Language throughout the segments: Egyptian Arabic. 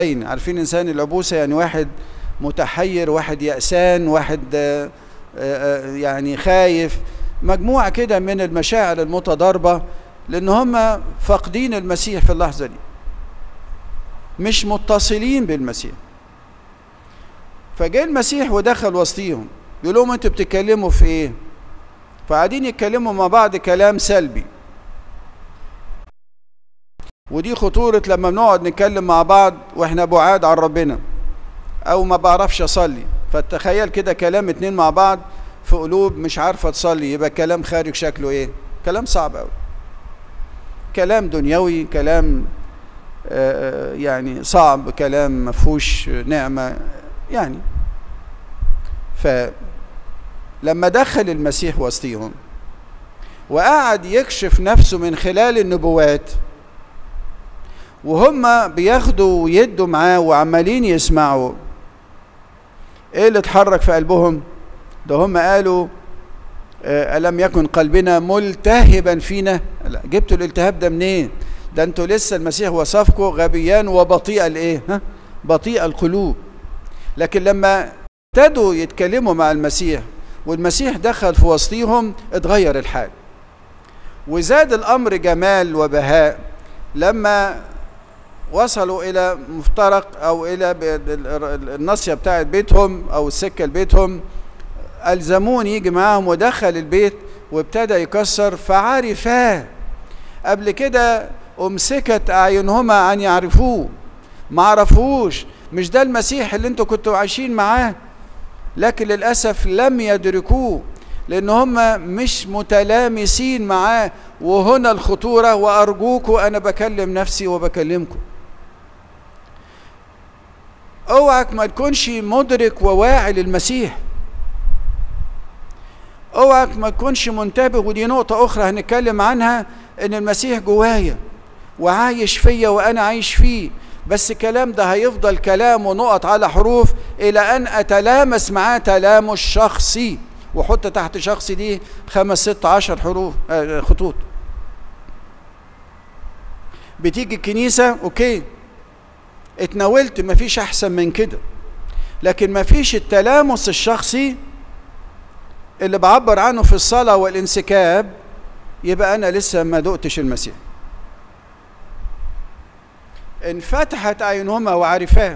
عارفين انسان العبوسه يعني واحد متحير واحد يأسان واحد آه، آه، يعني خايف مجموعه كده من المشاعر المتضاربه لان هم فاقدين المسيح في اللحظه دي مش متصلين بالمسيح فجاء المسيح ودخل وسطيهم يقول لهم انتوا بتتكلموا في ايه فقاعدين يتكلموا مع بعض كلام سلبي ودي خطورة لما بنقعد نتكلم مع بعض واحنا بعاد عن ربنا او ما بعرفش اصلي فتخيل كده كلام اتنين مع بعض في قلوب مش عارفة تصلي يبقى كلام خارج شكله ايه كلام صعب قوي كلام دنيوي كلام آه، يعني صعب كلام مفهوش نعمة يعني فلما دخل المسيح وسطيهم وقعد يكشف نفسه من خلال النبوات وهم بياخدوا ويدوا معاه وعمالين يسمعوا ايه اللي اتحرك في قلبهم ده هم قالوا آه، ألم يكن قلبنا ملتهبا فينا لا جبتوا الالتهاب ده منين ده انتوا لسه المسيح وصفكم غبيان وبطيء الايه ها بطيء القلوب لكن لما ابتدوا يتكلموا مع المسيح والمسيح دخل في وسطيهم اتغير الحال وزاد الامر جمال وبهاء لما وصلوا الى مفترق او الى الناصيه بتاعت بيتهم او السكه لبيتهم الزمون يجي معاهم ودخل البيت وابتدى يكسر فعرفاه قبل كده امسكت اعينهما ان يعرفوه ما عرفوش مش ده المسيح اللي انتوا كنتوا عايشين معاه لكن للاسف لم يدركوه لان هم مش متلامسين معاه وهنا الخطوره وارجوكم انا بكلم نفسي وبكلمكم اوعك ما تكونش مدرك وواعي للمسيح اوعك ما تكونش منتبه ودي نقطة أخرى هنتكلم عنها إن المسيح جوايا وعايش فيا وأنا عايش فيه بس الكلام ده هيفضل كلام ونقط على حروف إلى أن أتلامس معاه تلامس شخصي وحط تحت شخصي دي خمس ست عشر حروف آه، خطوط بتيجي الكنيسة أوكي اتناولت مفيش أحسن من كده لكن مفيش التلامس الشخصي اللي بعبر عنه في الصلاة والانسكاب يبقى أنا لسه ما دقتش المسيح انفتحت أعينهما وعرفاه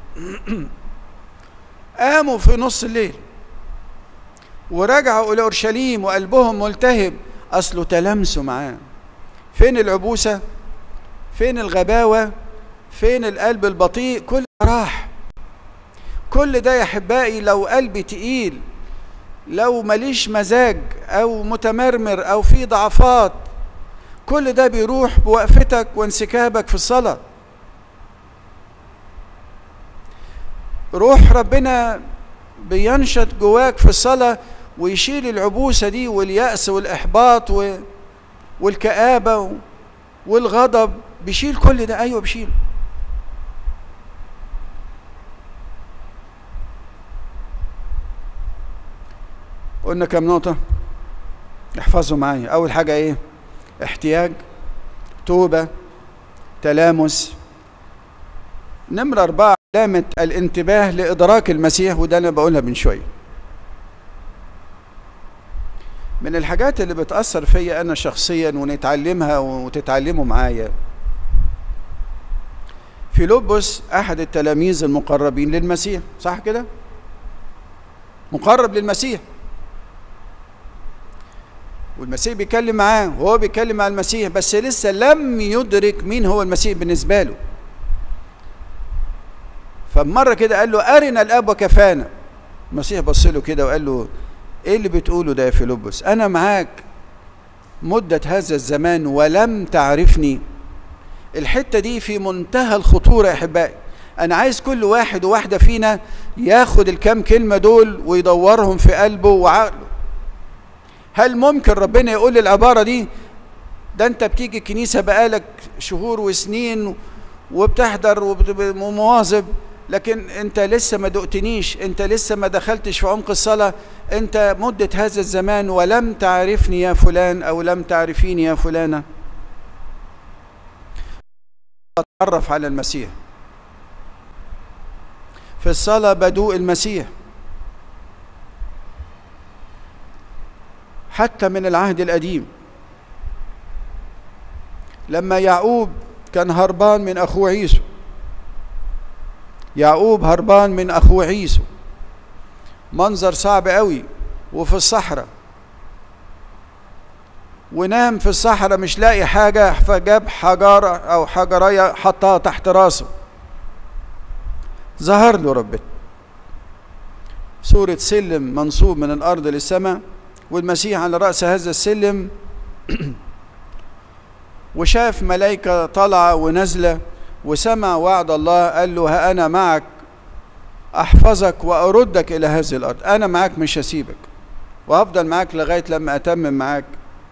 قاموا في نص الليل ورجعوا إلى أورشليم وقلبهم ملتهب أصله تلامسوا معاه فين العبوسة فين الغباوة فين القلب البطيء كل ده راح كل ده يا أحبائي لو قلبي تقيل لو ماليش مزاج أو متمرمر أو في ضعفات كل ده بيروح بوقفتك وانسكابك في الصلاة روح ربنا بينشط جواك في الصلاة ويشيل العبوسة دي واليأس والإحباط و... والكآبة والغضب بيشيل كل ده أيوة بيشيل قلنا كم نقطة احفظوا معايا أول حاجة إيه احتياج توبة تلامس نمرة أربعة علامة الانتباه لإدراك المسيح وده أنا بقولها من شوية من الحاجات اللي بتأثر فيا أنا شخصيا ونتعلمها وتتعلموا معايا فيلبس أحد التلاميذ المقربين للمسيح صح كده؟ مقرب للمسيح والمسيح بيتكلم معاه وهو بيتكلم مع المسيح بس لسه لم يدرك مين هو المسيح بالنسبة له فمرة كده قال له أرنا الأب وكفانا المسيح بص له كده وقال له إيه اللي بتقوله ده يا فيلبس أنا معاك مدة هذا الزمان ولم تعرفني الحتة دي في منتهى الخطورة يا أحبائي أنا عايز كل واحد وواحدة فينا ياخد الكام كلمة دول ويدورهم في قلبه وعقله هل ممكن ربنا يقول العبارة دي ده أنت بتيجي الكنيسة بقالك شهور وسنين وبتحضر ومواظب لكن انت لسه ما دقتنيش انت لسه ما دخلتش في عمق الصلاة انت مدة هذا الزمان ولم تعرفني يا فلان او لم تعرفيني يا فلانة اتعرف على المسيح في الصلاة بدوء المسيح حتى من العهد القديم لما يعقوب كان هربان من أخوه عيسو يعقوب هربان من أخوه عيسو منظر صعب قوي وفي الصحراء ونام في الصحراء مش لاقي حاجة فجاب حجارة أو حجرية حطها تحت راسه ظهر له ربنا صورة سلم منصوب من الأرض للسماء والمسيح على رأس هذا السلم وشاف ملائكة طالعة ونازلة وسمع وعد الله قال له ها أنا معك أحفظك وأردك إلى هذه الأرض أنا معاك مش هسيبك وهفضل معاك لغاية لما أتمم معاك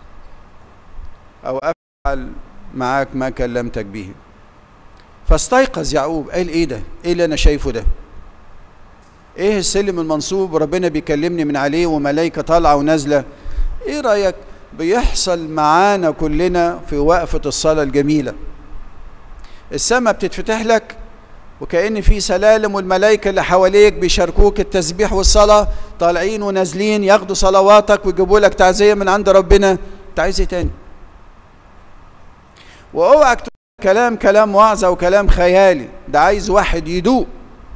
أو أفعل معاك ما كلمتك به فاستيقظ يعقوب قال إيه ده إيه اللي أنا شايفه ده إيه السلم المنصوب وربنا بيكلمني من عليه وملائكة طالعة ونازلة إيه رأيك بيحصل معانا كلنا في وقفة الصلاة الجميلة السماء بتتفتح لك وكأن في سلالم والملائكة اللي حواليك بيشاركوك التسبيح والصلاة طالعين ونازلين ياخدوا صلواتك ويجيبوا لك تعزية من عند ربنا انت عايز ايه تاني واوعك تقول كلام كلام وعظة وكلام خيالي ده عايز واحد يدوق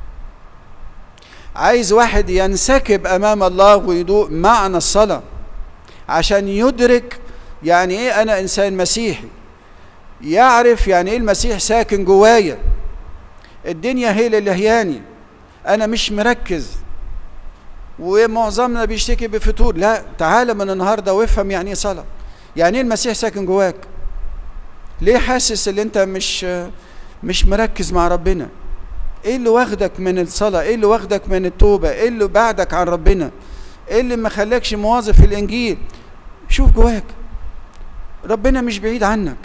عايز واحد ينسكب امام الله ويدوق معنى الصلاة عشان يدرك يعني ايه انا انسان مسيحي يعرف يعني ايه المسيح ساكن جوايا الدنيا هي اللي لهياني انا مش مركز ومعظمنا بيشتكي بفتور لا تعالى من النهارده وافهم يعني ايه صلاه يعني ايه المسيح ساكن جواك ليه حاسس ان انت مش مش مركز مع ربنا ايه اللي واخدك من الصلاه ايه اللي واخدك من التوبه ايه اللي بعدك عن ربنا ايه اللي ما خلاكش مواظب في الانجيل شوف جواك ربنا مش بعيد عنك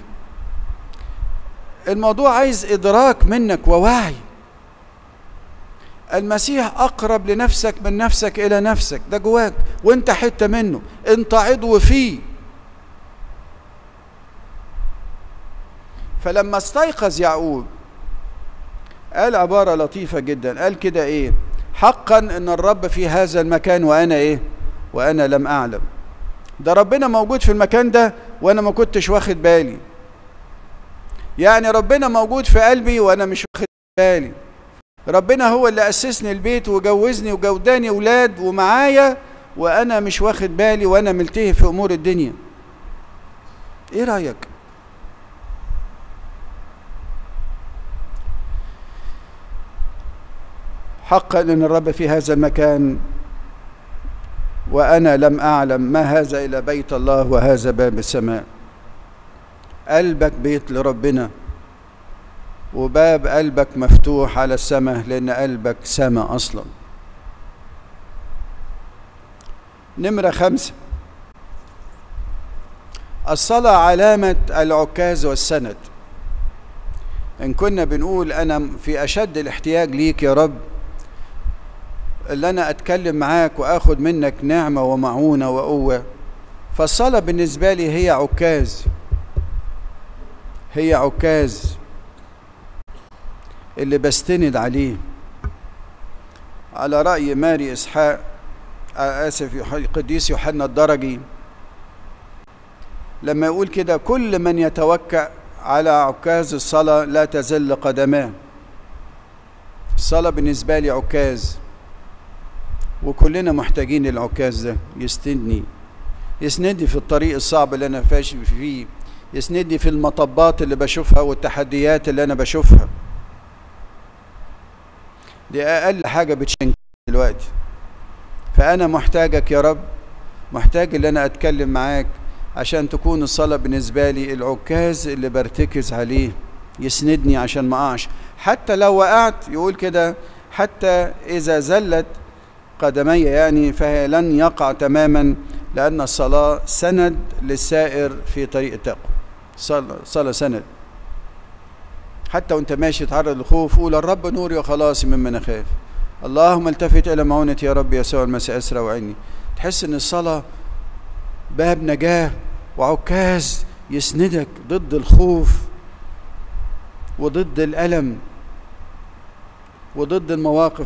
الموضوع عايز ادراك منك ووعي المسيح اقرب لنفسك من نفسك الى نفسك ده جواك وانت حته منه انت عضو فيه فلما استيقظ يعقوب قال عبارة لطيفة جدا قال كده ايه حقا ان الرب في هذا المكان وانا ايه وانا لم اعلم ده ربنا موجود في المكان ده وانا ما كنتش واخد بالي يعني ربنا موجود في قلبي وانا مش واخد بالي ربنا هو اللي اسسني البيت وجوزني وجوداني اولاد ومعايا وانا مش واخد بالي وانا ملتهي في امور الدنيا ايه رايك حقا ان الرب في هذا المكان وانا لم اعلم ما هذا الى بيت الله وهذا باب السماء قلبك بيت لربنا وباب قلبك مفتوح على السماء لان قلبك سماء اصلا نمرة خمسة الصلاة علامة العكاز والسند إن كنا بنقول أنا في أشد الاحتياج ليك يا رب اللي أنا أتكلم معاك وآخد منك نعمة ومعونة وقوة فالصلاة بالنسبة لي هي عكاز هي عكاز اللي بستند عليه على رأي ماري إسحاق آسف قديس يوحنا الدرجي لما يقول كده كل من يتوكأ على عكاز الصلاة لا تزل قدماه الصلاة بالنسبة لي عكاز وكلنا محتاجين العكاز ده يسندني يسندني في الطريق الصعب اللي أنا فاشل فيه يسندني في المطبات اللي بشوفها والتحديات اللي أنا بشوفها دي أقل حاجة بتشنك دلوقتي فأنا محتاجك يا رب محتاج اللي أنا أتكلم معاك عشان تكون الصلاة بالنسبة لي العكاز اللي برتكز عليه يسندني عشان ما أقعش حتى لو وقعت يقول كده حتى إذا زلت قدمي يعني فهي لن يقع تماما لأن الصلاة سند للسائر في طريق التقوى صلاة, صلاة سند حتى وانت ماشي تعرض للخوف قول الرب نوري وخلاصي ممن اخاف اللهم التفت الى معونتي يا رب يسوع المسيح اسرى وعيني تحس ان الصلاه باب نجاه وعكاز يسندك ضد الخوف وضد الالم وضد المواقف